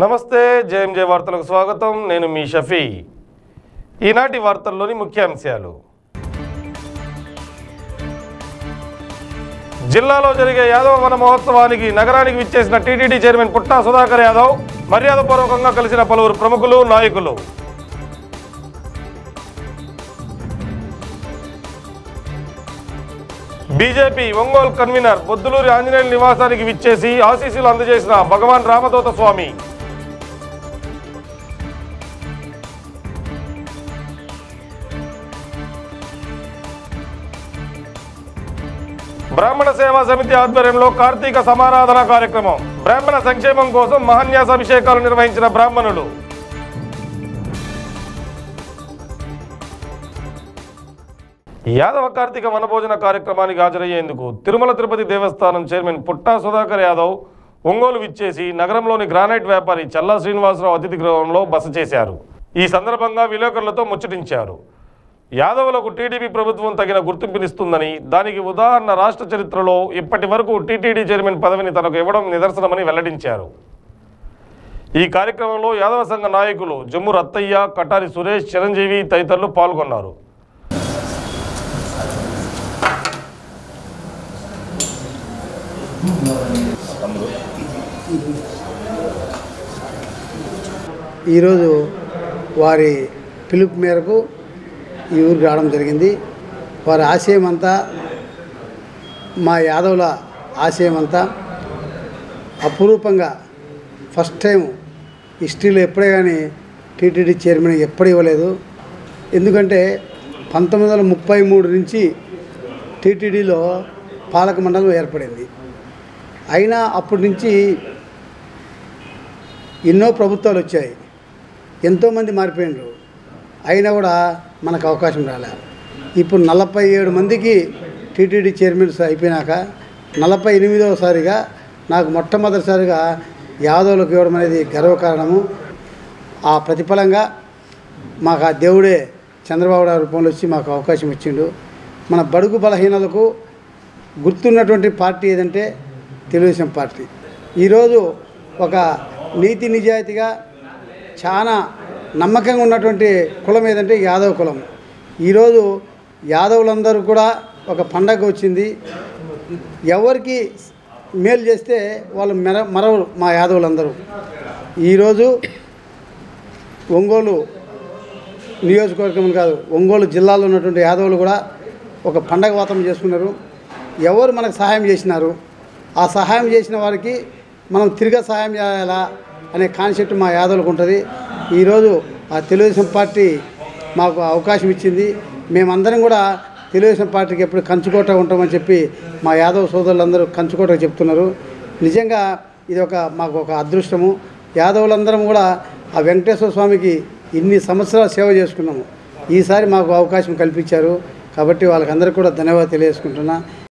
నమస్తే జేఎంజే వార్తలకు స్వాగతం నేను మీ షఫీ ఈనాటి వార్తల్లోని ముఖ్యాంశాలు జిల్లాలో జరిగే యాదవ వన మహోత్సవానికి నగరానికి విచ్చేసిన టీటీడీ చైర్మన్ పుట్టా సుధాకర్ యాదవ్ మర్యాదపూర్వకంగా కలిసిన పలువురు ప్రముఖులు నాయకులు బీజేపీ ఒంగోలు కన్వీనర్ బొద్దులూరి ఆంజనేయుల నివాసానికి విచ్చేసి ఆశీస్సులు అందజేసిన భగవాన్ రామదూత స్వామి బ్రాహ్మణ సేవా సమితి ఆధ్వర్యంలో కార్తీక సమారాధన కార్యక్రమం బ్రాహ్మణ సంక్షేమం కోసం మహాన్యాస అభిషేకాలు నిర్వహించిన బ్రాహ్మణులు యాదవ కార్తీక వనభోజన కార్యక్రమానికి హాజరయ్యేందుకు తిరుమల తిరుపతి దేవస్థానం చైర్మన్ పుట్టా సుధాకర్ యాదవ్ ఒంగోలు విచ్చేసి నగరంలోని గ్రానైట్ వ్యాపారి చల్లా శ్రీనివాసరావు అతిథి గృహంలో బస చేశారు ఈ సందర్భంగా విలేకరులతో ముచ్చటించారు యాదవులకు టీడీపీ ప్రభుత్వం తగిన గుర్తింపునిస్తుందని దానికి ఉదాహరణ రాష్ట్ర చరిత్రలో ఇప్పటి వరకు టీటీడీ చైర్మన్ పదవిని తనకు ఇవ్వడం నిదర్శనమని వెల్లడించారు ఈ కార్యక్రమంలో యాదవ సంఘ నాయకులు జమ్ము రత్తయ్య కటారి సురేష్ చిరంజీవి తదితరులు పాల్గొన్నారు ఈరోజు వారి పిలుపు మేరకు ఈ ఊరికి రావడం జరిగింది వారి ఆశయం అంతా మా యాదవుల ఆశయం అంతా అపురూపంగా ఫస్ట్ టైం హిస్టరీలో ఎప్పుడే కానీ టీటీడీ చైర్మన్ ఎప్పుడు ఇవ్వలేదు ఎందుకంటే పంతొమ్మిది వందల ముప్పై మూడు నుంచి టీటీడీలో పాలక మండలం ఏర్పడింది అయినా అప్పటి నుంచి ఎన్నో ప్రభుత్వాలు వచ్చాయి ఎంతోమంది మారిపోయినారు అయినా కూడా మనకు అవకాశం రాలే ఇప్పుడు నలభై ఏడు మందికి టీటీడీ చైర్మన్స్ అయిపోయినాక నలభై ఎనిమిదవసారిగా నాకు మొట్టమొదటిసారిగా యాదవులకు ఇవ్వడం అనేది గర్వకారణము ఆ ప్రతిఫలంగా మాకు ఆ దేవుడే చంద్రబాబు నాయుడు రూపంలో వచ్చి మాకు అవకాశం ఇచ్చిండు మన బడుగు బలహీనలకు గుర్తున్నటువంటి పార్టీ ఏదంటే తెలుగుదేశం పార్టీ ఈరోజు ఒక నీతి నిజాయితీగా చాలా నమ్మకంగా ఉన్నటువంటి కులం ఏదంటే యాదవ్ కులం ఈరోజు యాదవులందరూ కూడా ఒక పండగ వచ్చింది ఎవరికి మేలు చేస్తే వాళ్ళు మెర మరవరు మా యాదవులందరూ ఈరోజు ఒంగోలు నియోజకవర్గం కాదు ఒంగోలు జిల్లాలో ఉన్నటువంటి యాదవులు కూడా ఒక పండగ వాతావరణం చేసుకున్నారు ఎవరు మనకు సహాయం చేసినారు ఆ సహాయం చేసిన వారికి మనం తిరిగి సహాయం చేయాలా అనే కాన్సెప్ట్ మా యాదవులకు ఉంటుంది ఈరోజు ఆ తెలుగుదేశం పార్టీ మాకు అవకాశం ఇచ్చింది మేమందరం కూడా తెలుగుదేశం పార్టీకి ఎప్పుడు కంచుకోట ఉంటామని చెప్పి మా యాదవ్ సోదరులందరూ కంచుకోట చెప్తున్నారు నిజంగా ఇది ఒక మాకు ఒక అదృష్టము యాదవులందరం కూడా ఆ వెంకటేశ్వర స్వామికి ఇన్ని సంవత్సరాలు సేవ చేసుకున్నాము ఈసారి మాకు అవకాశం కల్పించారు కాబట్టి వాళ్ళకందరికీ కూడా ధన్యవాదాలు తెలియజేసుకుంటున్నా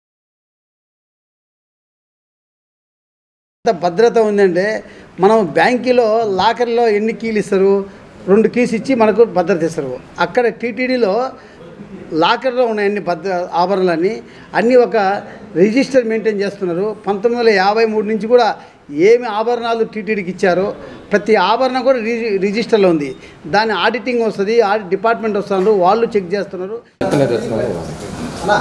ఎంత భద్రత ఉందంటే మనం బ్యాంకులో లాకర్లో ఎన్ని కీలు ఇస్తారు రెండు కీస్ ఇచ్చి మనకు భద్రత ఇస్తారు అక్కడ టీటీడీలో లాకర్లో ఉన్న అన్ని భద్ర ఆభరణలన్నీ అన్నీ ఒక రిజిస్టర్ మెయింటైన్ చేస్తున్నారు పంతొమ్మిది వందల యాభై మూడు నుంచి కూడా ఏమి ఆభరణాలు టీటీడీకి ఇచ్చారో ప్రతి ఆభరణం కూడా రిజి రిజిస్టర్లో ఉంది దాని ఆడిటింగ్ వస్తుంది ఆడిట్ డిపార్ట్మెంట్ వస్తున్నారు వాళ్ళు చెక్ చేస్తున్నారు అన్నా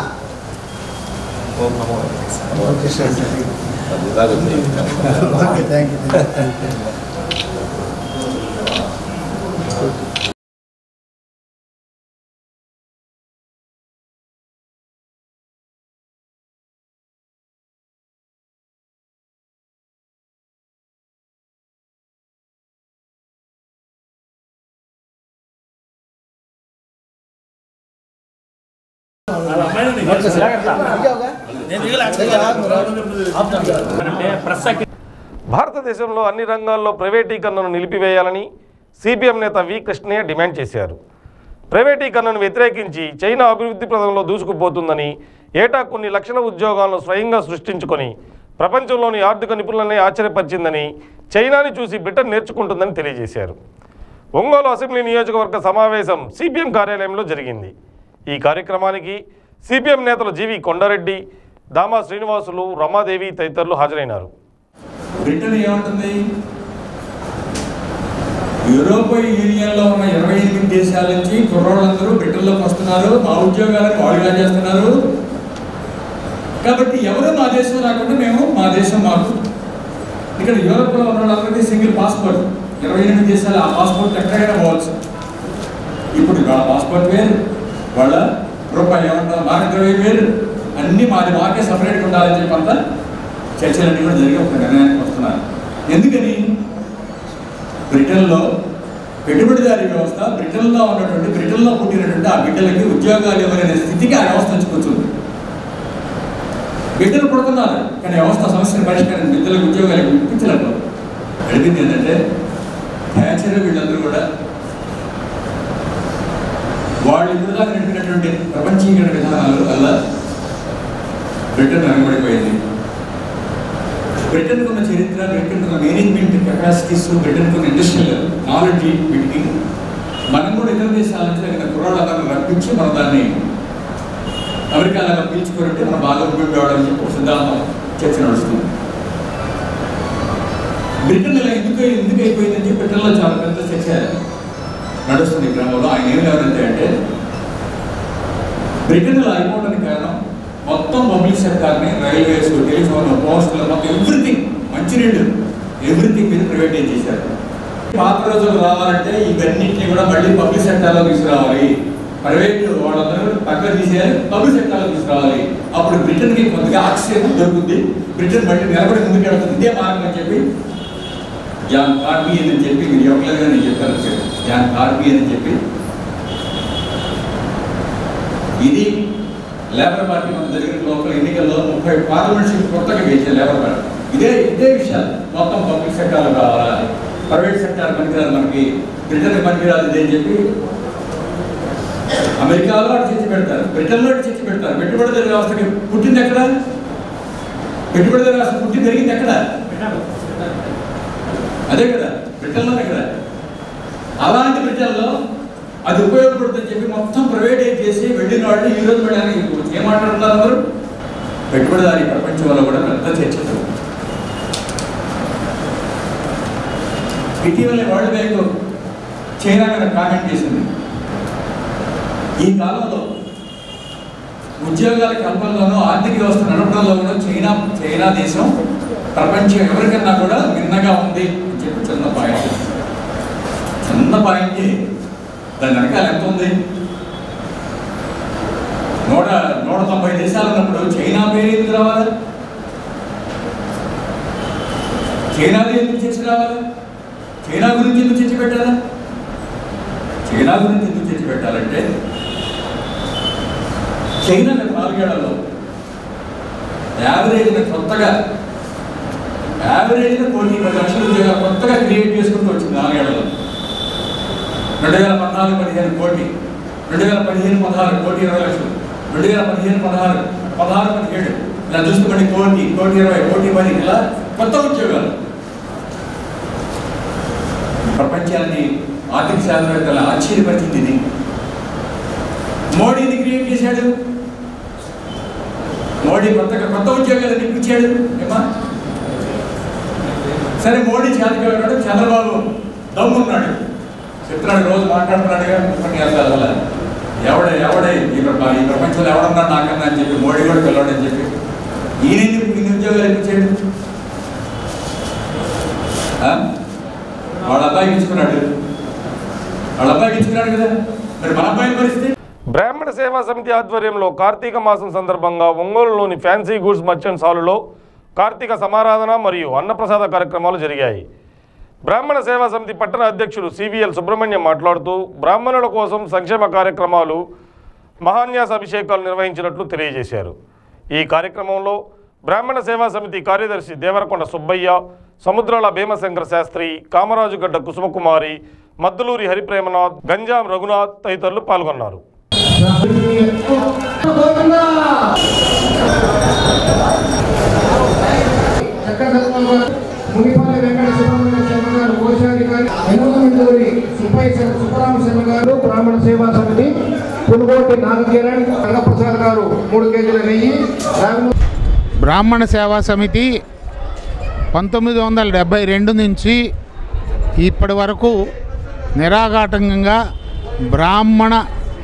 భారతదేశంలో అన్ని రంగాల్లో ప్రైవేటీకరణను నిలిపివేయాలని సిపిఎం నేత వి కృష్ణయ్య డిమాండ్ చేశారు ప్రైవేటీకరణను వ్యతిరేకించి చైనా అభివృద్ధి పథంలో దూసుకుపోతుందని ఏటా కొన్ని లక్షల ఉద్యోగాలను స్వయంగా సృష్టించుకొని ప్రపంచంలోని ఆర్థిక నిపుణులనే ఆశ్చర్యపరిచిందని చైనాని చూసి బ్రిటన్ నేర్చుకుంటుందని తెలియజేశారు ఒంగోలు అసెంబ్లీ నియోజకవర్గ సమావేశం సిపిఎం కార్యాలయంలో జరిగింది ఈ కార్యక్రమానికి సిపిఎం నేతలు జీవి కొండారెడ్డి దామా శ్రీనివాసులు రమాదేవి తదితరులు హాజరైనారు బ్రిటన్ ఏమంటుంది యూరోపియన్ యూనియన్లో ఉన్న ఇరవై ఎనిమిది దేశాల నుంచి కుర్రోళ్ళందరూ బ్రిటన్లోకి వస్తున్నారు మా ఉద్యోగాలను వాళ్ళుగా చేస్తున్నారు కాబట్టి ఎవరు మా దేశం రాకుండా మేము మా దేశం మాకు ఇక్కడ యూరోప్లో ఉన్న వాళ్ళందరికీ సింగిల్ పాస్పోర్ట్ ఇరవై ఎనిమిది దేశాలు ఆ పాస్పోర్ట్ ఎక్కడైనా పోవచ్చు ఇప్పుడు వాళ్ళ పాస్పోర్ట్ వేరు వాళ్ళ రూపాయి ఏమంటారు మార్గద్రవ్యం వేరు అన్నీ మాది మాకే సపరేట్గా ఉండాలని చెప్పి అంతా చర్చలన్నీ కూడా జరిగి ఒక నిర్ణయానికి వస్తున్నారు ఎందుకని బ్రిటన్లో పెట్టుబడిదారీ వ్యవస్థ బ్రిటన్లో ఉన్నటువంటి బ్రిటన్లో పుట్టినటువంటి ఆ బిడ్డలకి ఉద్యోగాలు ఇవ్వలేని స్థితికి ఆ వ్యవస్థ వచ్చి కూర్చుంది బిడ్డలు పుడుతున్నారు కానీ వ్యవస్థ సమస్యను పరిష్కారం బిడ్డలకు ఉద్యోగాలు ఇప్పించలేకపోతుంది అడిగింది ఏంటంటే థ్యాచర్ వీళ్ళందరూ కూడా వాళ్ళు ఇప్పుడు దాకా నడిపినటువంటి ప్రపంచీకరణ విధానాలు వల్ల బ్రిటన్ వెనకబడిపోయింది బ్రిటన్ ఉన్న చరిత్ర బ్రిటన్ ఉన్న మేనేజ్మెంట్ కెపాసిటీస్ బ్రిటన్ ఉన్న ఇండస్ట్రియల్ నాలెడ్జ్ వీటికి మనం కూడా ఇతర దేశాల నుంచి తగిన కుర్రాళ్ళందరూ రప్పించి మనం దాన్ని అమెరికా లాగా పీల్చుకుంటే మనం బాగా ఉపయోగపడాలని చెప్పి ఒక సిద్ధాంతం చర్చ నడుస్తుంది బ్రిటన్ ఇలా ఎందుకు ఎందుకు అయిపోయిందని చెప్పి బ్రిటన్లో చాలా పెద్ద చర్చ నడుస్తుంది ఈ క్రమంలో ఆయన ఏం లేవనంటే అంటే బ్రిటన్ ఇలా అయిపోవడానికి కారణం మొత్తం పబ్లిక్ సెక్టార్ని రైల్వేస్ టెలిఫోన్ పోస్టులు మొత్తం ఎవ్రీథింగ్ మంచినీళ్ళు ఎవ్రీథింగ్ మీద ప్రైవేటైజ్ చేశారు పాత రోజులు రావాలంటే ఇవన్నింటినీ కూడా మళ్ళీ పబ్లిక్ సెక్టార్లో తీసుకురావాలి ప్రైవేట్ వాళ్ళందరూ పక్కన తీసేయాలి పబ్లిక్ సెక్టార్లో తీసుకురావాలి అప్పుడు బ్రిటన్కి కొద్దిగా ఆక్సిజన్ దొరుకుతుంది బ్రిటన్ మళ్ళీ నిలబడి ముందుకు వెళ్తుంది ఇదే మార్గం అని చెప్పి జాన్ కార్బీ అని చెప్పి మీరు ఎవరిగా నేను చెప్పాను చెప్పి జాన్ కార్బీ అని చెప్పి ఇది లేబర్ పార్టీ మన జరిగిన లోకల్ ఎన్నికల్లో ముప్పై పార్లమెంట్ సీట్లు కొత్తగా గెలిచారు లేబర్ పార్టీ ఇదే ఇదే విషయాలు మొత్తం పబ్లిక్ సెక్టార్లో కావాలా ప్రైవేట్ సెక్టార్ పనికిరాదు మనకి బ్రిటన్ పనికిరాదు ఇదే అని చెప్పి అమెరికాలో అటు చర్చ పెడతారు బ్రిటన్లో అటు చర్చ పెడతారు పెట్టుబడిదారు వ్యవస్థకి పుట్టింది ఎక్కడ పెట్టుబడిదారు వ్యవస్థ పుట్టి పెరిగింది ఎక్కడ అదే కదా బ్రిటన్లోనే కదా అలాంటి బ్రిటన్లో అది ఉపయోగపడుతుందని చెప్పి మొత్తం ప్రైవేటైజ్ చేసి వెళ్ళిన వాళ్ళు ఈ రోజు వెళ్ళడానికి ఏం మాట్లాడుతున్నారు అందరూ పెట్టుబడిదారి ప్రపంచంలో కూడా పెద్ద చర్చ జరుగుతుంది. ఇటీవల వరల్డ్ బ్యాంక్ చైనా మీద కామెంట్ చేసింది ఈ కాలంలో ఉద్యోగాల కల్పనలోనూ ఆర్థిక వ్యవస్థ నడపడంలో కూడా చైనా చైనా దేశం ప్రపంచం ఎవరికన్నా కూడా మిన్నగా ఉంది అని చెప్పి చిన్న పాయింట్ చిన్న పాయింట్ దాని వెనకాల ఎంత ఉంది నూట నూట తొంభై దేశాలు ఉన్నప్పుడు చైనా పేరు ఎందుకు రావాలి చైనాది ఎందుకు చర్చ రావాలి చైనా గురించి ఎందుకు చర్చ పెట్టాలా చైనా గురించి ఎందుకు చర్చ పెట్టాలంటే చైనా గత నాలుగేళ్లలో యావరేజ్గా కొత్తగా యావరేజ్గా కోటి పది లక్షల ఉద్యోగాలు కొత్తగా క్రియేట్ చేసుకుంటూ వచ్చింది నాలుగేళ్లలో రెండు వేల పద్నాలుగు పదిహేను కోటి రెండు వేల పదిహేను పదహారు కోటి ఇరవై లక్షలు రెండు వేల పదిహేను పదహారు పదహారు పదిహేడు ఇలా చూస్తే మళ్ళీ కోటి కోటి ఇరవై కోటి పది ఇలా కొత్త ఉద్యోగాలు ప్రపంచాన్ని ఆర్థిక శాస్త్రవేత్తలు ఆశ్చర్యపరిచింది ఇది మోడీని క్రియేట్ చేశాడు మోడీ కొత్తగా కొత్త ఉద్యోగాలు నిప్పించాడు ఏమా సరే మోడీ చేతికి వెళ్ళాడు చంద్రబాబు దమ్మున్నాడు చెప్తున్నాడు రోజు మాట్లాడుతున్నాడుగా ఉపన్యాసాల వల్ల ఎవడే ఎవడే ఈ ప్ర- ఈ ప్రపంచంలో ఎవడన్నాడు నాకన్నా అని చెప్పి మోడీ కూడా పిల్లవాడని చెప్పి ఈయన ఎందుకు ఇన్ని ఉద్యోగాలు ఇప్పించాడు ఆ? వాళ్ళ అబ్బాయికి ఇచ్చుకున్నాడు వాళ్ళ అబ్బాయికి ఇచ్చుకున్నాడు కదా మరి మన అబ్బాయి పరిస్థితి బ్రాహ్మణ సేవా సమితి ఆధ్వర్యంలో కార్తీక మాసం సందర్భంగా ఒంగోలులోని ఫ్యాన్సీ గూడ్స్ మర్చెంట్స్ హాలులో కార్తీక సమారాధన మరియు అన్నప్రసాద కార్యక్రమాలు జరిగాయి బ్రాహ్మణ సేవా సమితి పట్టణ అధ్యక్షుడు సివిఎల్ సుబ్రహ్మణ్యం మాట్లాడుతూ బ్రాహ్మణుల కోసం సంక్షేమ కార్యక్రమాలు మహాన్యాస అభిషేకాలు నిర్వహించినట్లు తెలియజేశారు ఈ కార్యక్రమంలో బ్రాహ్మణ సేవా సమితి కార్యదర్శి దేవరకొండ సుబ్బయ్య సముద్రాల భీమశంకర శాస్త్రి కామరాజుగడ్డ కుసుమకుమారి మద్దులూరి హరిప్రేమనాథ్ గంజాం రఘునాథ్ తదితరులు పాల్గొన్నారు మునిపల్లి వెంకట సుబ్రహ్మణ్య శర్మ గారు కోశాధికారి ఎనుమూరి సుబ్బయ్య శర్మ సుబ్బరామ శర్మ గారు బ్రాహ్మణ సేవా సమితి పునుగోటి నాగకిరణ్ రంగప్రసాద్ గారు మూడు కేజీల నెయ్యి రావినూ బ్రాహ్మణ సేవా సమితి పంతొమ్మిది వందల డెబ్భై రెండు నుంచి ఇప్పటి వరకు నిరాఘాటంగా బ్రాహ్మణ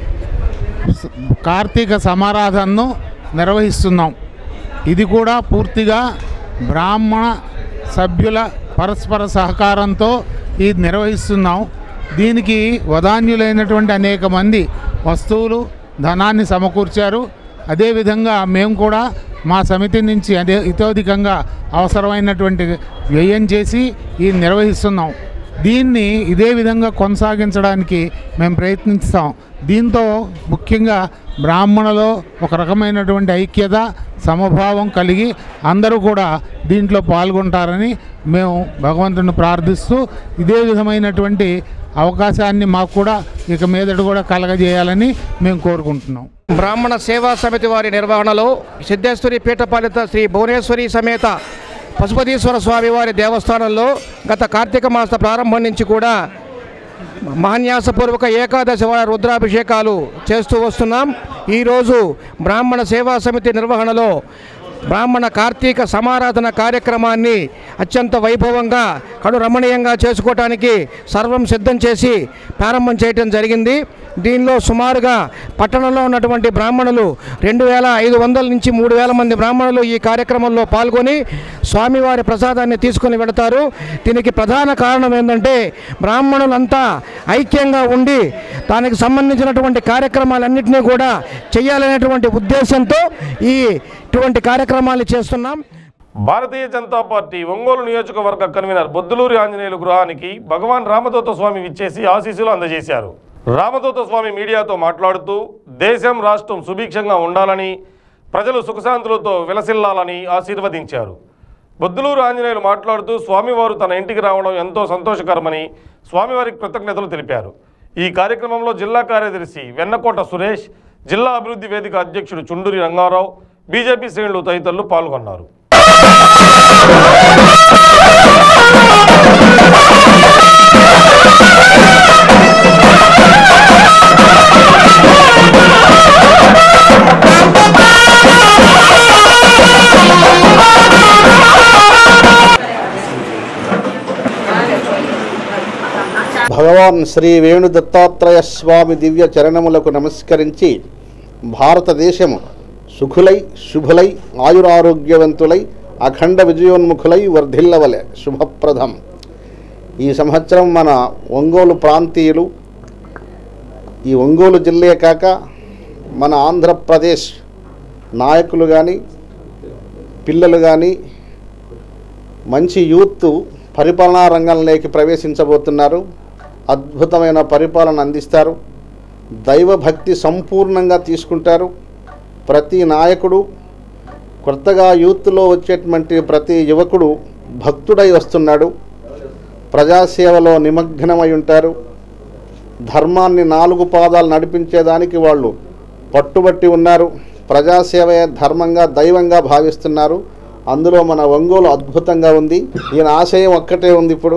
స- కార్తీక సమారాధనను నిర్వహిస్తున్నాం ఇది కూడా పూర్తిగా బ్రాహ్మణ సభ్యుల పరస్పర సహకారంతో ఇది నిర్వహిస్తున్నాం దీనికి వదాన్యులైనటువంటి అనేక మంది వస్తువులు ధనాన్ని సమకూర్చారు అదేవిధంగా మేము కూడా మా సమితి నుంచి అదే ఇతోధికంగా అవసరమైనటువంటి వ్యయం చేసి ఇది నిర్వహిస్తున్నాం దీన్ని ఇదే విధంగా కొనసాగించడానికి మేము ప్రయత్నిస్తాం దీంతో ముఖ్యంగా బ్రాహ్మణులో ఒక రకమైనటువంటి ఐక్యత సమభావం కలిగి అందరూ కూడా దీంట్లో పాల్గొంటారని మేము భగవంతుని ప్రార్థిస్తూ ఇదే విధమైనటువంటి అవకాశాన్ని మాకు కూడా ఇక మీదట కూడా కలగజేయాలని మేము కోరుకుంటున్నాం బ్రాహ్మణ సేవా సమితి వారి నిర్వహణలో సిద్ధేశ్వరి పీఠపాలిత శ్రీ భువనేశ్వరి సమేత పశుపతీశ్వర స్వామి వారి దేవస్థానంలో గత కార్తీక మాస ప్రారంభం నుంచి కూడా మహాన్యాసపూర్వక ఏకాదశి వార రుద్రాభిషేకాలు చేస్తూ వస్తున్నాం ఈరోజు బ్రాహ్మణ సేవా సమితి నిర్వహణలో బ్రాహ్మణ కార్తీక సమారాధన కార్యక్రమాన్ని అత్యంత వైభవంగా కడు రమణీయంగా చేసుకోవటానికి సర్వం సిద్ధం చేసి ప్రారంభం చేయటం జరిగింది దీనిలో సుమారుగా పట్టణంలో ఉన్నటువంటి బ్రాహ్మణులు రెండు వేల ఐదు వందల నుంచి మూడు వేల మంది బ్రాహ్మణులు ఈ కార్యక్రమంలో పాల్గొని స్వామివారి ప్రసాదాన్ని తీసుకొని వెళతారు దీనికి ప్రధాన కారణం ఏంటంటే బ్రాహ్మణులంతా ఐక్యంగా ఉండి దానికి సంబంధించినటువంటి కార్యక్రమాలన్నింటినీ కూడా చేయాలనేటువంటి ఉద్దేశంతో ఈ ఇటువంటి కార్యక్రమాలు చేస్తున్నాం భారతీయ జనతా పార్టీ ఒంగోలు నియోజకవర్గ కన్వీనర్ బొద్దులూరి ఆంజనేయులు గృహానికి భగవాన్ రామదూత స్వామి విచ్చేసి ఆశీస్సులు అందజేశారు రామదూత స్వామి మీడియాతో మాట్లాడుతూ దేశం రాష్ట్రం సుభిక్షంగా ఉండాలని ప్రజలు సుఖశాంతులతో విలసిల్లాలని ఆశీర్వదించారు బొద్దులూరు ఆంజనేయులు మాట్లాడుతూ స్వామివారు తన ఇంటికి రావడం ఎంతో సంతోషకరమని స్వామివారికి కృతజ్ఞతలు తెలిపారు ఈ కార్యక్రమంలో జిల్లా కార్యదర్శి వెన్నకోట సురేష్ జిల్లా అభివృద్ధి వేదిక అధ్యక్షుడు చుండూరి రంగారావు బీజేపీ శ్రేణులు తదితరులు పాల్గొన్నారు భగవాన్ శ్రీ వేణు దత్తాత్రేయ స్వామి దివ్య చరణములకు నమస్కరించి భారతదేశము సుఖులై శుభులై ఆయురారోగ్యవంతులై అఖండ విజయోన్ముఖులై వర్ధిల్లవలె శుభప్రదం ఈ సంవత్సరం మన ఒంగోలు ప్రాంతీయులు ఈ ఒంగోలు జిల్లే కాక మన ఆంధ్రప్రదేశ్ నాయకులు కానీ పిల్లలు కానీ మంచి యూత్ పరిపాలనా రంగంలోకి ప్రవేశించబోతున్నారు అద్భుతమైన పరిపాలన అందిస్తారు దైవభక్తి సంపూర్ణంగా తీసుకుంటారు ప్రతి నాయకుడు కొత్తగా యూత్లో వచ్చేటువంటి ప్రతి యువకుడు భక్తుడై వస్తున్నాడు ప్రజాసేవలో నిమగ్నమై ఉంటారు ధర్మాన్ని నాలుగు పాదాలు నడిపించేదానికి వాళ్ళు పట్టుబట్టి ఉన్నారు ప్రజాసేవే ధర్మంగా దైవంగా భావిస్తున్నారు అందులో మన ఒంగోలు అద్భుతంగా ఉంది ఈయన ఆశయం ఒక్కటే ఉంది ఇప్పుడు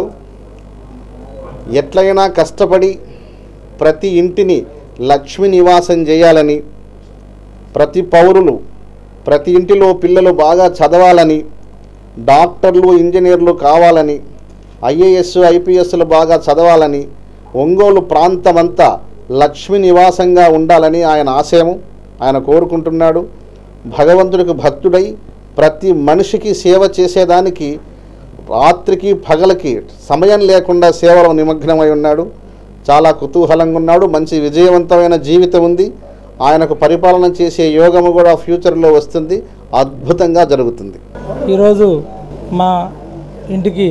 ఎట్లయినా కష్టపడి ప్రతి ఇంటిని లక్ష్మి నివాసం చేయాలని ప్రతి పౌరులు ప్రతి ఇంటిలో పిల్లలు బాగా చదవాలని డాక్టర్లు ఇంజనీర్లు కావాలని ఐఏఎస్ ఐపీఎస్లు బాగా చదవాలని ఒంగోలు ప్రాంతమంతా లక్ష్మి నివాసంగా ఉండాలని ఆయన ఆశయము ఆయన కోరుకుంటున్నాడు భగవంతుడికి భక్తుడై ప్రతి మనిషికి సేవ చేసేదానికి రాత్రికి పగలకి సమయం లేకుండా సేవలో నిమగ్నమై ఉన్నాడు చాలా కుతూహలంగా ఉన్నాడు మంచి విజయవంతమైన జీవితం ఉంది ఆయనకు పరిపాలన చేసే యోగము కూడా ఫ్యూచర్లో వస్తుంది అద్భుతంగా జరుగుతుంది ఈరోజు మా ఇంటికి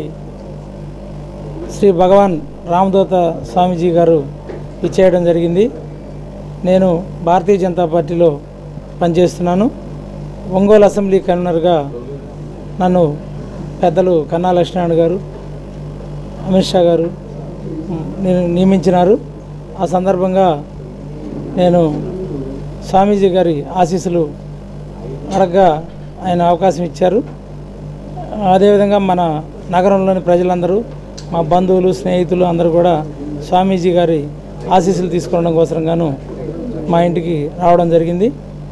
శ్రీ భగవాన్ రామదూత స్వామీజీ గారు ఇచ్చేయడం జరిగింది నేను భారతీయ జనతా పార్టీలో పనిచేస్తున్నాను ఒంగోలు అసెంబ్లీ కన్వీనర్గా నన్ను పెద్దలు కన్నా లక్ష్మీనారాయణ గారు అమిత్ షా గారు మ్, నేను నియమించినారు ఆ సందర్భంగా నేను స్వామీజీ గారి ఆశీస్సులు అడగగా ఆయన అవకాశం ఇచ్చారు అదేవిధంగా మన నగరంలోని ప్రజలందరూ మా బంధువులు స్నేహితులు అందరూ కూడా స్వామీజీ గారి ఆశీస్సులు తీసుకోవడం కోసంగాను మా ఇంటికి రావడం జరిగింది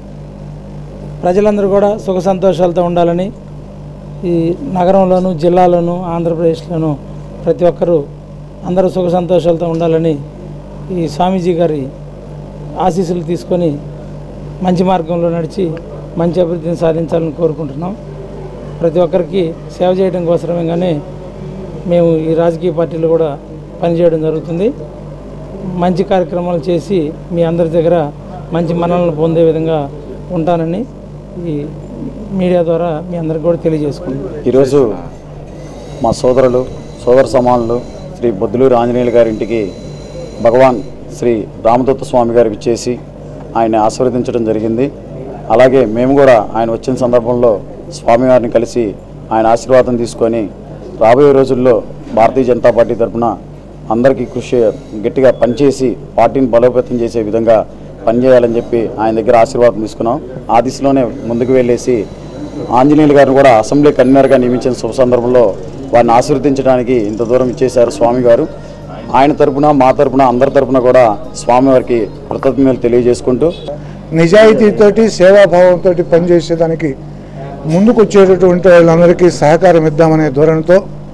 ప్రజలందరూ కూడా సుఖ సంతోషాలతో ఉండాలని ఈ నగరంలోను జిల్లాలోను ఆంధ్రప్రదేశ్లోను ప్రతి ఒక్కరూ అందరూ సుఖ సంతోషాలతో ఉండాలని ఈ స్వామీజీ గారి ఆశీస్సులు తీసుకొని మంచి మార్గంలో నడిచి మంచి అభివృద్ధిని సాధించాలని కోరుకుంటున్నాం ప్రతి ఒక్కరికి సేవ చేయడం కోసమేగానే మేము ఈ రాజకీయ పార్టీలు కూడా పనిచేయడం జరుగుతుంది మంచి కార్యక్రమాలు చేసి మీ అందరి దగ్గర మంచి మన్ననలు పొందే విధంగా ఉంటానని ఈ మీడియా ద్వారా మీ అందరికి కూడా తెలియజేసుకుంటున్నాను ఈరోజు మా సోదరులు సోదర సమానులు శ్రీ బొద్దులూరు ఆంజనేయులు గారి ఇంటికి భగవాన్ శ్రీ రామదత్త స్వామి గారు ఇచ్చేసి ఆయన ఆశీర్వదించడం జరిగింది అలాగే మేము కూడా ఆయన వచ్చిన సందర్భంలో స్వామివారిని కలిసి ఆయన ఆశీర్వాదం తీసుకొని రాబోయే రోజుల్లో భారతీయ జనతా పార్టీ తరఫున అందరికీ కృషి గట్టిగా పనిచేసి పార్టీని బలోపేతం చేసే విధంగా పనిచేయాలని చెప్పి ఆయన దగ్గర ఆశీర్వాదం తీసుకున్నాం ఆ దిశలోనే ముందుకు వెళ్ళేసి ఆంజనేయులు గారిని కూడా అసెంబ్లీ కన్వీనర్గా నియమించిన శుభ సందర్భంలో వారిని ఆశీర్వదించడానికి ఇంత దూరం ఇచ్చేశారు స్వామి గారు ఆయన తరపున మా తరపున అందరి తరపున కూడా స్వామివారికి కృతజ్ఞతలు తెలియజేసుకుంటూ నిజాయితీతోటి సేవాభావంతో పనిచేసేదానికి ముందుకు వచ్చేటటువంటి వాళ్ళందరికీ సహకారం ఇద్దామనే ధోరణితో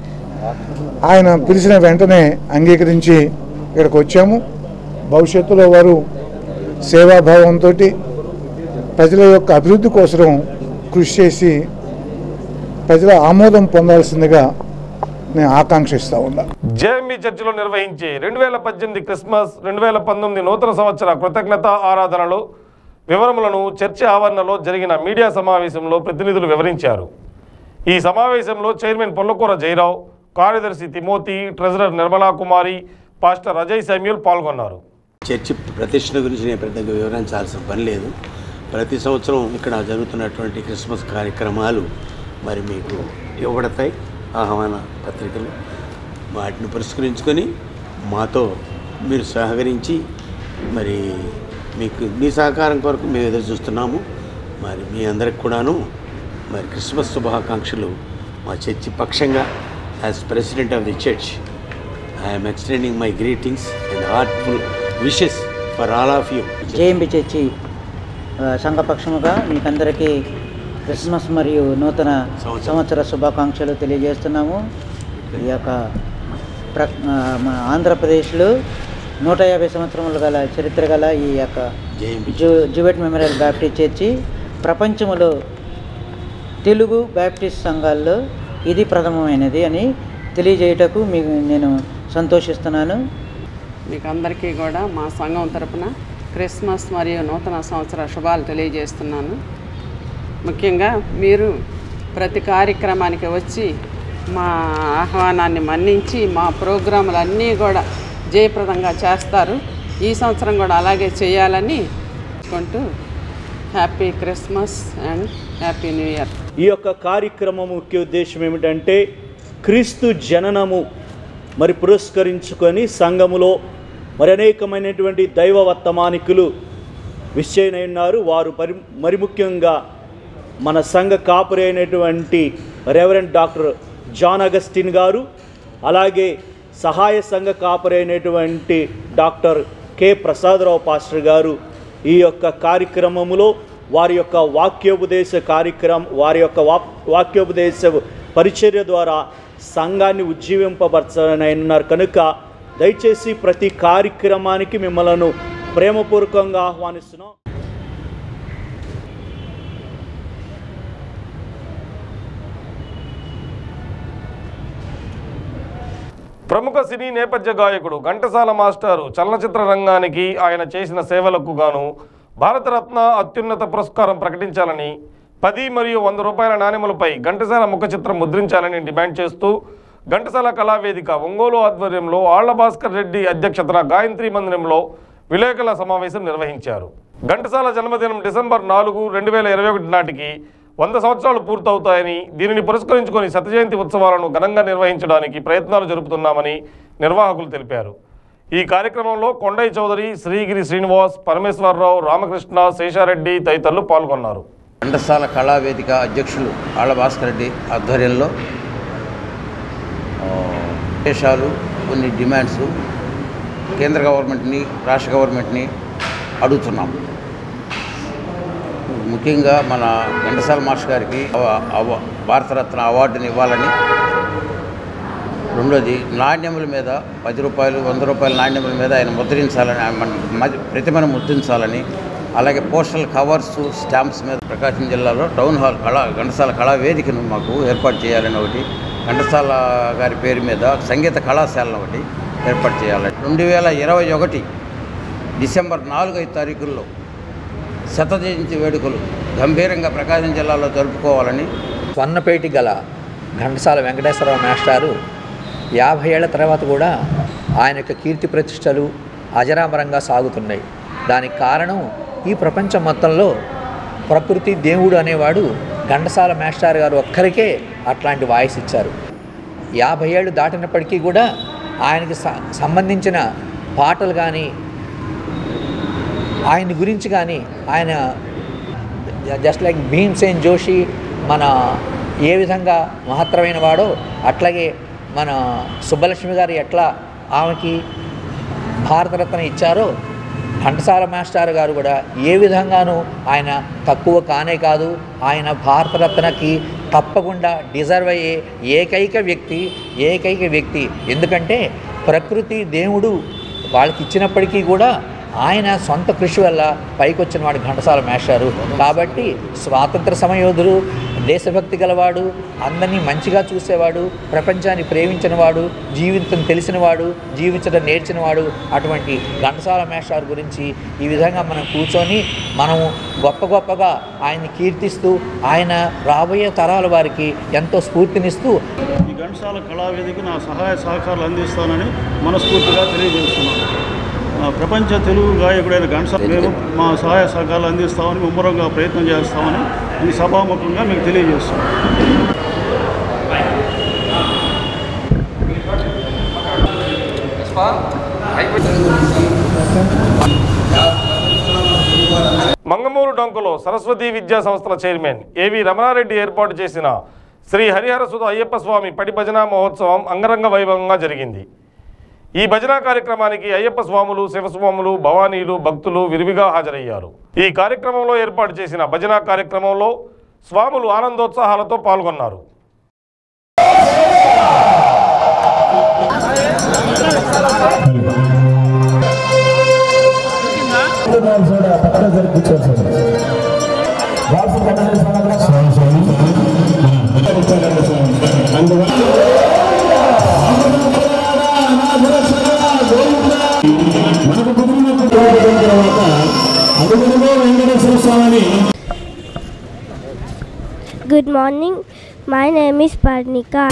ఆయన పిలిచిన వెంటనే అంగీకరించి ఇక్కడికి వచ్చాము భవిష్యత్తులో వారు సేవాభావంతో ప్రజల యొక్క అభివృద్ధి కోసం కృషి చేసి ప్రజల ఆమోదం పొందాల్సిందిగా నేను ఆకాంక్షిస్తూ ఉన్నాను జేఎంబీ చర్చిలో నిర్వహించే రెండు వేల పద్దెనిమిది క్రిస్మస్ రెండు వేల పంతొమ్మిది నూతన సంవత్సర కృతజ్ఞత ఆరాధనలు వివరములను చర్చి ఆవరణలో జరిగిన మీడియా సమావేశంలో ప్రతినిధులు వివరించారు ఈ సమావేశంలో చైర్మన్ పొల్లకూర జయరావు కార్యదర్శి Timothy treasurer Nirmala Kumari pastor Ajay Samuel పాల్గొన్నారు చర్చి ప్రతిష్ట గురించి నేను పెద్దగా వివరించాల్సిన పని లేదు ప్రతి సంవత్సరం ఇక్కడ జరుగుతున్నటువంటి క్రిస్మస్ కార్యక్రమాలు మరి మీకు ఇవ్వబడతాయి ఆహ్వాన పత్రికలు వాటిని పురస్కరించుకొని మాతో మీరు సహకరించి మరి మీకు మీ సహకారం కొరకు మేము ఎదురు చూస్తున్నాము మరి మీ అందరికి కూడాను మరి క్రిస్మస్ శుభాకాంక్షలు మా చర్చి పక్షంగా as president of the church I'm extending my greetings and heartful wishes for all of you JMB church ఆ, సంఘపక్షముగా మీకందరికీ క్రిస్మస్ మరియు నూతన సంవత్సర శుభాకాంక్షలు తెలియజేస్తున్నాము ఈ యొక్క ప్ర ఆ, మన ఆంధ్రప్రదేశ్లో నూట యాభై సంవత్సరములు గల చరిత్ర గల ఈ యొక్క జూ జువెట్ మెమోరియల్ బ్యాప్టిస్ట్ చర్చి ప్రపంచంలో తెలుగు బ్యాప్టిస్ట్ సంఘాల్లో ఇది ప్రథమమైనది అని తెలియజేయటకు మీకు నేను సంతోషిస్తున్నాను మీకు అందరికీ కూడా మా సంఘం తరపున క్రిస్మస్ మరియు నూతన సంవత్సర శుభాలు తెలియజేస్తున్నాను ముఖ్యంగా మీరు ప్రతి కార్యక్రమానికి వచ్చి మా ఆహ్వానాన్ని మన్నించి మా ప్రోగ్రాములన్నీ కూడా జయప్రదంగా చేస్తారు ఈ సంవత్సరం కూడా అలాగే చేయాలని కొంటూ happy Christmas and happy new year ఈ యొక్క కార్యక్రమం ముఖ్య ఉద్దేశం ఏమిటంటే క్రీస్తు జననము మరి పురస్కరించుకొని సంఘములో మరి అనేకమైనటువంటి దైవ వర్తమానికులు విశ్చయనై ఉన్నారు వారు మరి మరి ముఖ్యంగా మన సంఘ కాపురి అయినటువంటి రెవరెంట్ డాక్టర్ జాన్ అగస్టిన్ గారు అలాగే సహాయ సంఘ కాపురి అయినటువంటి డాక్టర్ కె ప్రసాదరావు పాస్టర్ గారు ఈ యొక్క కార్యక్రమములో వారి యొక్క వాక్యోపదేశ కార్యక్రమం వారి యొక్క వా వాక్యోపదేశ పరిచర్య ద్వారా సంఘాన్ని ఉజ్జీవింపబరచనన్నారు కనుక దయచేసి ప్రతి కార్యక్రమానికి మిమ్మల్ని ప్రేమపూర్వకంగా ఆహ్వానిస్తున్నాం ప్రముఖ సినీ నేపథ్య గాయకుడు ఘంటసాల మాస్టారు చలనచిత్ర రంగానికి ఆయన చేసిన సేవలకు గాను భారతరత్న అత్యున్నత పురస్కారం ప్రకటించాలని పది మరియు వంద రూపాయల నాణెములపై ఘంటసాల ముఖ చిత్రం ముద్రించాలని డిమాండ్ చేస్తూ ఘంటసాల కళావేదిక ఒంగోలు ఆధ్వర్యంలో ఆళ్ల భాస్కర్ రెడ్డి అధ్యక్షతన గాయత్రి మందిరంలో విలేకరుల సమావేశం నిర్వహించారు ఘంటసాల జన్మదినం డిసెంబర్ నాలుగు రెండు వేల ఇరవై ఒకటి నాటికి వంద సంవత్సరాలు పూర్తవుతాయని దీనిని పురస్కరించుకొని శత జయంతి ఉత్సవాలను ఘనంగా నిర్వహించడానికి ప్రయత్నాలు జరుపుతున్నామని నిర్వాహకులు తెలిపారు ఈ కార్యక్రమంలో కొండయ్య చౌదరి శ్రీగిరి శ్రీనివాస్ పరమేశ్వరరావు రామకృష్ణ శేషారెడ్డి తదితరులు పాల్గొన్నారు ఘంటసాల కళావేదిక అధ్యక్షులు ఆళ్ళ భాస్కర్ రెడ్డి ఆధ్వర్యంలో ఆ, విశేషాలు కొన్ని డిమాండ్స్ కేంద్ర గవర్నమెంట్ని రాష్ట్ర గవర్నమెంట్ని అడుగుతున్నాం ముఖ్యంగా మన ఘంటసాల మాస్టర్ గారికి అవ- అవ- భారతరత్న అవార్డుని ఇవ్వాలని రెండోది నాణ్యముల మీద పది రూపాయలు వంద రూపాయల నాణ్యముల మీద ఆయన ముద్రించాలని ఆయన మన మ- ప్రతిమను ముద్రించాలని అలాగే పోస్టల్ కవర్స్ స్టాంప్స్ మీద ప్రకాశం జిల్లాలో టౌన్ హాల్ కళా ఘంటసాల కళా వేదికను మాకు ఏర్పాటు చేయాలని ఒకటి ఘంటసాల గారి పేరు మీద సంగీత కళాశాలను ఒకటి ఏర్పాటు చేయాలని రెండు వేల ఇరవై ఒకటి డిసెంబర్ నాలుగు ఐదు తారీఖుల్లో శత జయంతి వేడుకలు గంభీరంగా ప్రకాశం జిల్లాలో జరుపుకోవాలని స్వర్ణపేటి గల ఘంటసాల వెంకటేశ్వరరావు మాస్టారు యాభై ఏళ్ల తర్వాత కూడా ఆయన యొక్క కీర్తి ప్రతిష్టలు అజరామరంగా సాగుతున్నాయి దానికి కారణం ఈ ప్రపంచం మొత్తంలో ప్రకృతి దేవుడు అనేవాడు ఘంటసాల మాస్టర్ గారు ఒక్కరికే అట్లాంటి వాయిస్ ఇచ్చారు యాభై ఏళ్ళు దాటినప్పటికీ కూడా ఆయనకి స- సంబంధించిన పాటలు కానీ ఆయన గురించి కానీ ఆయన జస్ట్ లైక్ భీమ్సేన్ జోషి మన ఏ విధంగా మహత్తరమైన వాడో అట్లాగే మన సుబ్బలక్ష్మి గారు ఎట్లా ఆమెకి భారతరత్న ఇచ్చారో ఘంటసాల మాస్టర్ గారు కూడా ఏ విధంగానూ ఆయన తక్కువ కానే కాదు ఆయన భారతరత్నకి తప్పకుండా డిజర్వ్ అయ్యే ఏకైక వ్యక్తి ఏకైక వ్యక్తి ఎందుకంటే ప్రకృతి దేవుడు వాళ్ళకి ఇచ్చినప్పటికీ కూడా ఆయన సొంత కృషి వల్ల పైకి వచ్చిన వాడు ఘంటసాల మేషారు కాబట్టి స్వాతంత్ర సమయోధుడు దేశభక్తి గలవాడు అందరినీ మంచిగా చూసేవాడు ప్రపంచాన్ని ప్రేమించినవాడు జీవితం తెలిసినవాడు జీవించడం నేర్చినవాడు అటువంటి ఘంటసాల మేషారు గురించి ఈ విధంగా మనం కూర్చొని మనము గొప్ప గొప్పగా ఆయన్ని కీర్తిస్తూ ఆయన రాబోయే తరాల వారికి ఎంతో స్ఫూర్తినిస్తూ ఈ ఘంటసాల కళావేదిక నా సహాయ సహకారాలు అందిస్తానని మనస్ఫూర్తిగా తెలియజేస్తున్నాను ఆ, ప్రపంచ తెలుగు గాయకుడైన ఘంటసాల మేము మా సహాయ సహకారాలు అందిస్తామని ముమ్మరంగా ప్రయత్నం చేస్తామని ఈ సభాముఖంగా మీకు తెలియజేస్తున్నాం మంగమూరు డొంకలో సరస్వతి విద్యా సంస్థల చైర్మన్ ఏవి రమణారెడ్డి ఏర్పాటు చేసిన శ్రీ హరిహర సుధ అయ్యప్ప స్వామి పడి భజన మహోత్సవం అంగరంగ వైభవంగా జరిగింది ఈ భజన కార్యక్రమానికి అయ్యప్ప స్వాములు శివస్వాములు భవానీలు భక్తులు విరివిగా హాజరయ్యారు ఈ కార్యక్రమంలో ఏర్పాటు చేసిన భజన కార్యక్రమంలో స్వాములు ఆనందోత్సాహాలతో పాల్గొన్నారు Good morning. My name is Parnika.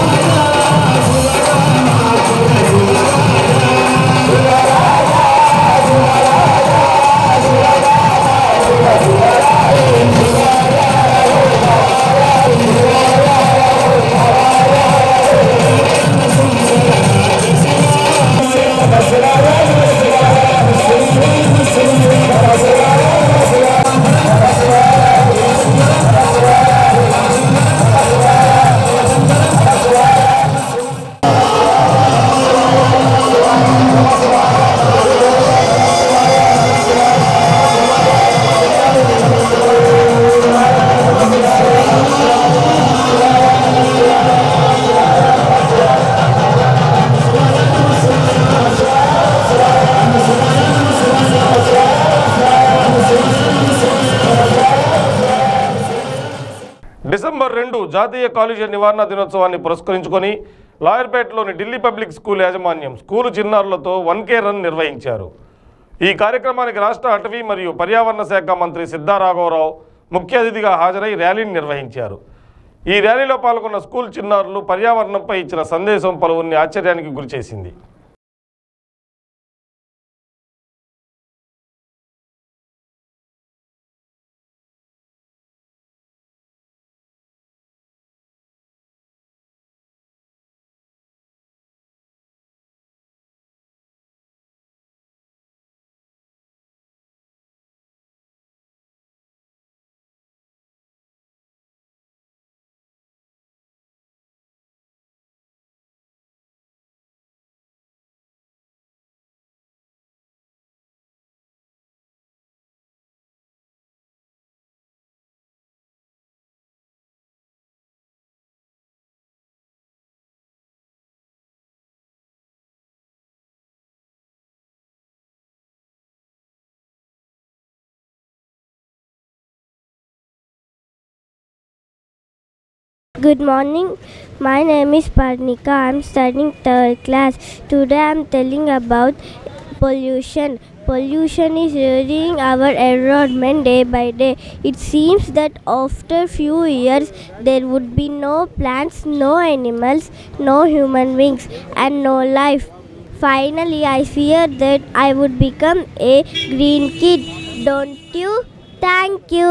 December రెండు జాతీయ కాలుష్య నివారణ దినోత్సవాన్ని పురస్కరించుకొని లాయర్పేటలోని ఢిల్లీ పబ్లిక్ స్కూల్ యాజమాన్యం స్కూలు చిన్నారులతో వన్ కే రన్ నిర్వహించారు ఈ కార్యక్రమానికి రాష్ట్ర అటవీ మరియు పర్యావరణ శాఖ మంత్రి సిద్ధారాఘవరావు ముఖ్య అతిథిగా హాజరై ర్యాలీని నిర్వహించారు ఈ ర్యాలీలో పాల్గొన్న స్కూల్ చిన్నారులు పర్యావరణంపై ఇచ్చిన సందేశం పలువురిని ఆశ్చర్యానికి గురిచేసింది Good morning. My name is Parnika. I'm studying third class. Today I'm telling about pollution. Pollution is ruining our environment day by day. It seems that after few years there would be no plants, no animals, no human beings, and no life. Finally, I fear that I would become a green kid. Don't you? Thank you.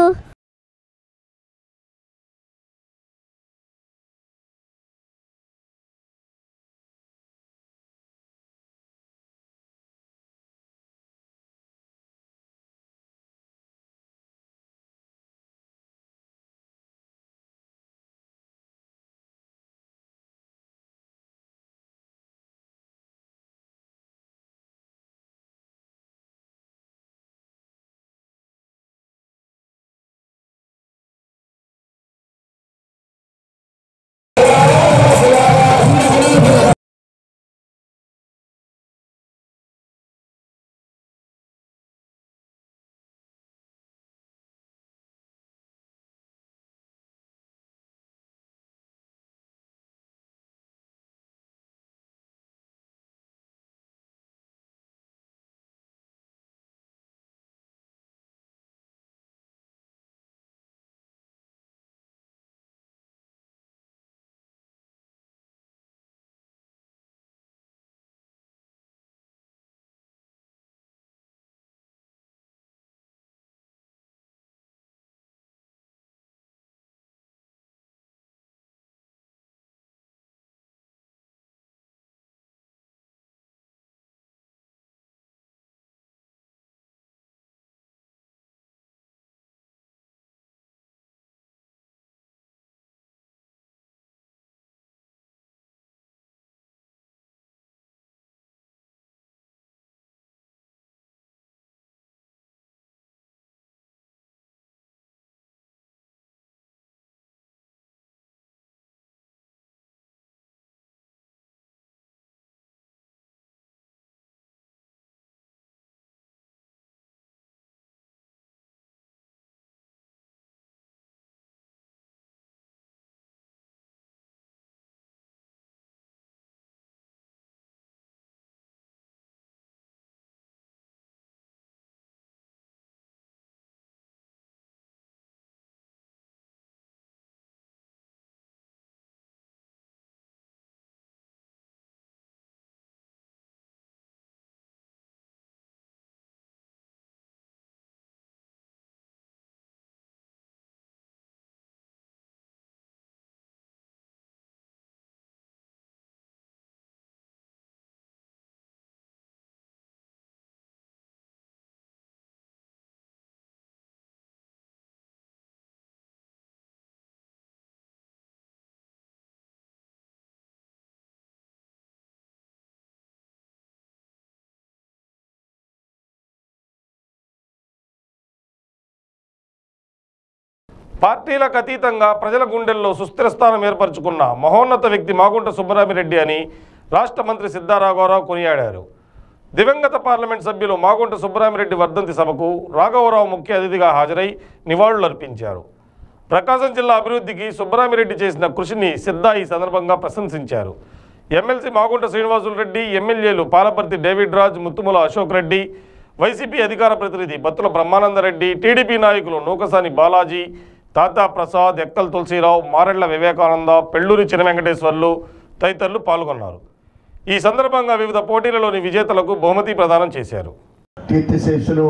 పార్టీలకు అతీతంగా ప్రజల గుండెల్లో సుస్థిర స్థానం ఏర్పరచుకున్న మహోన్నత వ్యక్తి మాగుంట సుబ్బరామిరెడ్డి అని రాష్ట్ర మంత్రి సిద్ధారాఘవరావు కొనియాడారు దివంగత పార్లమెంట్ సభ్యులు మాగుంట సుబ్బరామిరెడ్డి వర్ధంతి సభకు రాఘవరావు ముఖ్య అతిథిగా హాజరై నివాళులర్పించారు ప్రకాశం జిల్లా అభివృద్ధికి సుబ్బరామిరెడ్డి చేసిన కృషిని సిద్ధా ఈ సందర్భంగా ప్రశంసించారు ఎమ్మెల్సీ మాగుంట శ్రీనివాసులు రెడ్డి ఎమ్మెల్యేలు పాలపర్తి డేవిడ్ రాజ్ ముత్తుముల అశోక్ రెడ్డి వైసీపీ అధికార ప్రతినిధి బత్తుల బ్రహ్మానందరెడ్డి టీడీపీ నాయకులు నూకసాని బాలాజీ తాతా ప్రసాద్ ఎక్కల్ తులసీరావు మారెళ్ల వివేకానంద పెళ్ళూరి చిన్న వెంకటేశ్వర్లు తదితరులు పాల్గొన్నారు ఈ సందర్భంగా వివిధ పోటీలలోని విజేతలకు బహుమతి ప్రదానం చేశారు కీర్తిశేషులు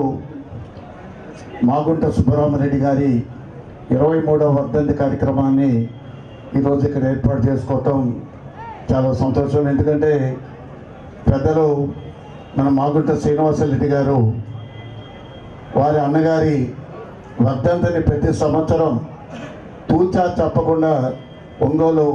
మాగుంట సుబ్బరామరెడ్డి గారి ఇరవై మూడవ వర్ధంతి కార్యక్రమాన్ని ఈరోజు ఇక్కడ ఏర్పాటు చేసుకోవటం చాలా సంతోషం ఎందుకంటే పెద్దలు మన మాగుంట శ్రీనివాసరెడ్డి గారు వారి అన్నగారి వర్ధంతిని ప్రతి సంవత్సరం తూచా తప్పకుండా ఒంగోలు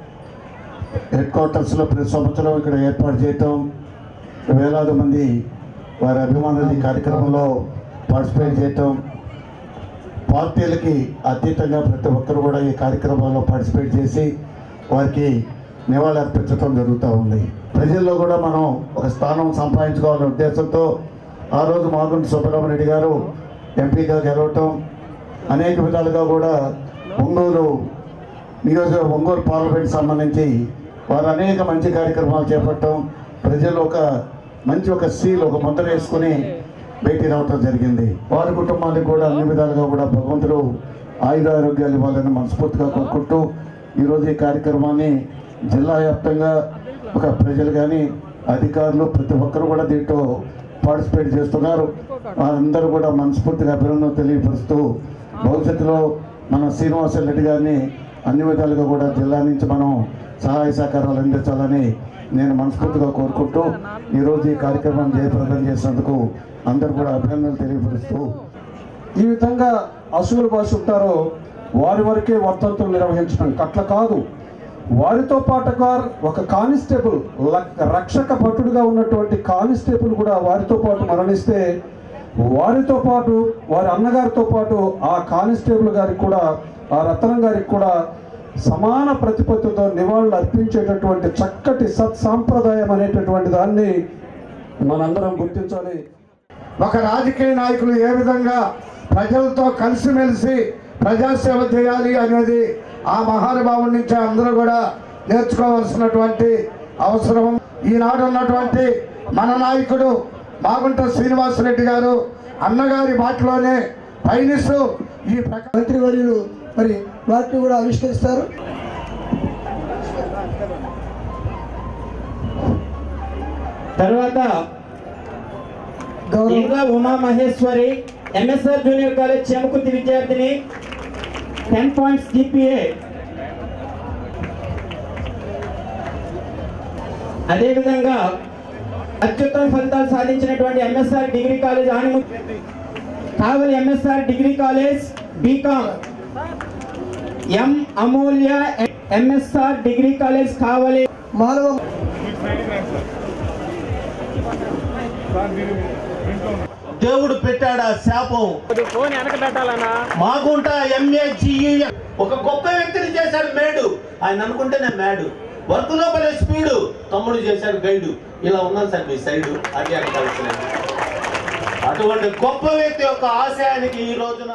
హెడ్ క్వార్టర్స్లో ప్రతి సంవత్సరం ఇక్కడ ఏర్పాటు చేయటం వేలాది మంది వారి అభిమానులు ఈ కార్యక్రమంలో పార్టిసిపేట్ చేయటం పార్టీలకి అతీతంగా ప్రతి ఒక్కరు కూడా ఈ కార్యక్రమంలో పార్టిసిపేట్ చేసి వారికి నివాళి అర్పించడం జరుగుతూ ఉంది ప్రజల్లో కూడా మనం ఒక స్థానం సంపాదించుకోవాలనే ఉద్దేశంతో ఆ రోజు మాగుంటి సుబ్బరామరెడ్డి గారు ఎంపీగా గెలవటం అనేక విధాలుగా కూడా ఒంగోలు నియోజక ఒంగోలు పార్లమెంట్ సంబంధించి వారు అనేక మంచి కార్యక్రమాలు చేపట్టడం ప్రజలు ఒక మంచి ఒక సీల్ ఒక ముద్ర వేసుకుని భేటీ రావటం జరిగింది వారి కుటుంబానికి కూడా అన్ని విధాలుగా కూడా భగవంతుడు ఆయుర ఆరోగ్యాలు ఇవ్వాలని మనస్ఫూర్తిగా కోరుకుంటూ ఈరోజు ఈ కార్యక్రమాన్ని జిల్లా వ్యాప్తంగా ఒక ప్రజలు కానీ అధికారులు ప్రతి ఒక్కరు కూడా దీంట్లో పార్టిసిపేట్ చేస్తున్నారు అందరూ కూడా మనస్ఫూర్తిగా అభినందన తెలియపరుస్తూ భవిష్యత్తులో మన శ్రీనివాస రెడ్డి గారిని అన్ని విధాలుగా కూడా జిల్లా నుంచి మనం సహాయ సహకారాలు అందించాలని నేను మనస్ఫూర్తిగా కోరుకుంటూ ఈరోజు ఈ కార్యక్రమం జయప్రదం చేసినందుకు అందరూ కూడా అభినందనలు తెలియపరుస్తూ ఈ విధంగా అసువులు భాష ఉంటారో వారి వరకే వర్తంతులు నిర్వహించడం అట్లా కాదు వారితో పాటుగా ఒక కానిస్టేబుల్ లక్- రక్షక భటుడుగా ఉన్నటువంటి కానిస్టేబుల్ కూడా వారితో పాటు మరణిస్తే వారితో పాటు వారి అన్నగారితో పాటు ఆ కానిస్టేబుల్ గారికి కూడా ఆ రత్నం గారికి కూడా సమాన ప్రతిపత్తితో నివాళులు అర్పించేటటువంటి చక్కటి సత్సాంప్రదాయం అనేటటువంటి దాన్ని మనందరం గుర్తించాలి ఒక రాజకీయ నాయకులు ఏ విధంగా ప్రజలతో కలిసిమెలిసి ప్రజాసేవ చేయాలి అనేది ఆ మహానుభావుడి నుంచి అందరూ కూడా నేర్చుకోవాల్సినటువంటి అవసరం ఈనాడు ఉన్నటువంటి మన నాయకుడు మాగుంట శ్రీనివాసరెడ్డి గారు అన్నగారి బాటలోనే పయనిస్తూ ఈ మంత్రివర్యులు మరి వాటిని కూడా ఆవిష్కరిస్తారు తర్వాత ఇంకా Uma Maheswari MSR junior college Chemakurthi విద్యార్థిని టెన్ పాయింట్స్ జీపీఏ అదేవిధంగా అత్యుత్తమ ఫలితాలు సాధించినటువంటి ఎంఎస్ఆర్ డిగ్రీ కాలేజ్ ఆనిము Kavali MSR degree college BCom M Amulya MSR degree college Kavali మానవ దేవుడు పెట్టాడా శాపం మాగుంట ఎంఏజియు ఒక గొప్ప వ్యక్తిని చేశాడు మేడు ఆయన అనుకుంటే నేను మేడు వర్క్ లోపలే స్పీడు తమ్ముడు చేశాడు గైడు ఇలా ఉన్నాను సార్ మీ సైడు అది అనకాల్సిన అటువంటి గొప్ప వ్యక్తి యొక్క ఆశయానికి ఈ రోజున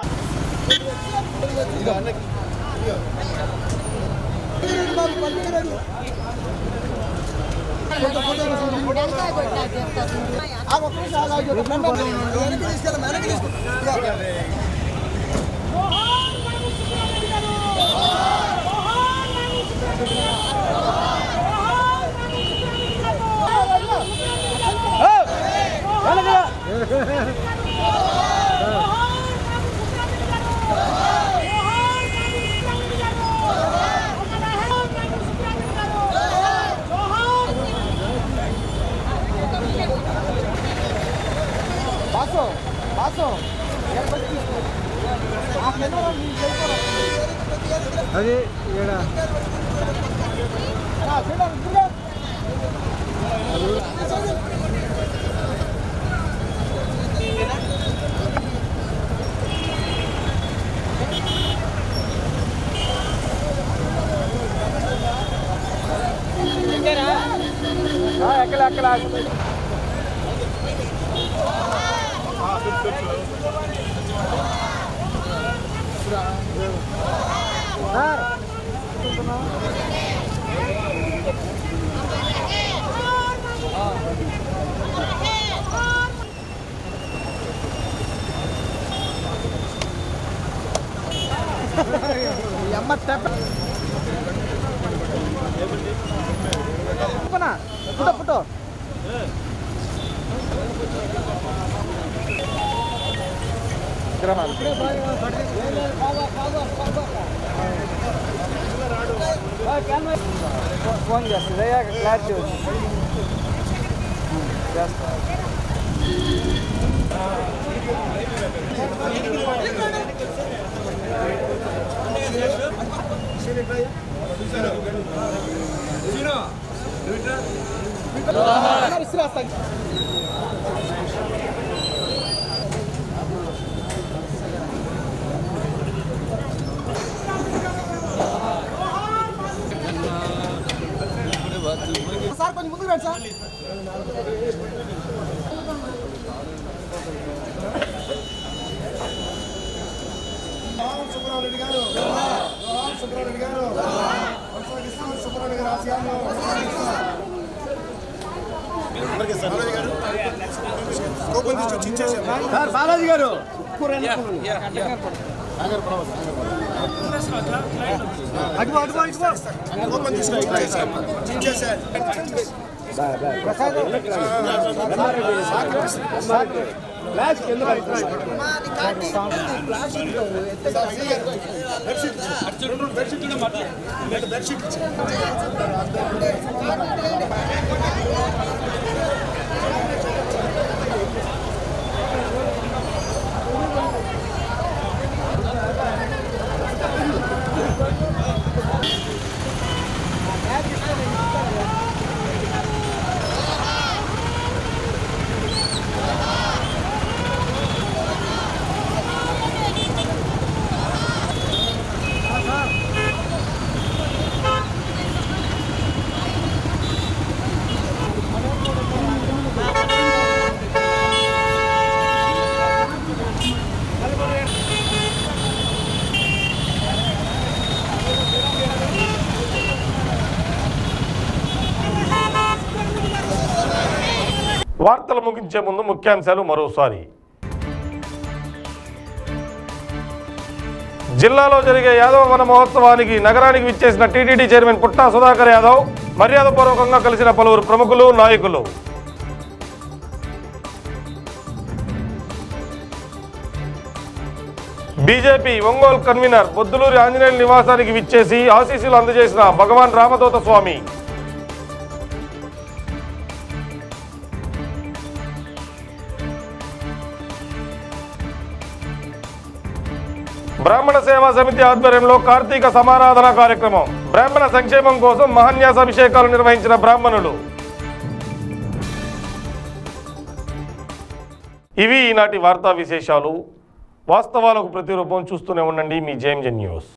బాసు బాసు అది ఎక్కల ఎక్కల అమ్మ తెప్ప ఫోటో ఫోటో ఫోన్ చేస్తుంది అయ్యాక క్లారిటీ వచ్చింది చేస్తా సార్ కొంచెం ముందుకు రండి సార్ సుబ్రహ్మణ్యుడు గారు సార్ బాలాజీ గారు అడుగు అడుగు గ్లాస్ కింద వార్తలు ముగించే ముందు ముఖ్యాంశాలు మరోసారి జిల్లాలో జరిగే యాదవ వన మహోత్సవానికి నగరానికి విచ్చేసిన టీటీడీ చైర్మన్ పుట్టా సుధాకర్ యాదవ్ మర్యాదపూర్వకంగా కలిసిన పలువురు ప్రముఖులు నాయకులు బీజేపీ ఒంగోలు కన్వీనర్ బొద్దులూరి ఆంజనేయుల నివాసానికి విచ్చేసి ఆశీస్సులు అందజేసిన భగవాన్ రామదూత స్వామి బ్రాహ్మణ సేవా సమితి ఆధ్వర్యంలో కార్తీక సమారాధన కార్యక్రమం బ్రాహ్మణ సంక్షేమం కోసం మహాన్యాస అభిషేకాలు నిర్వహించిన బ్రాహ్మణులు ఇవి ఈనాటి వార్తా విశేషాలు వాస్తవాలకు ప్రతిరూపం చూస్తూనే ఉండండి మీ జేఎంజెన్ న్యూస్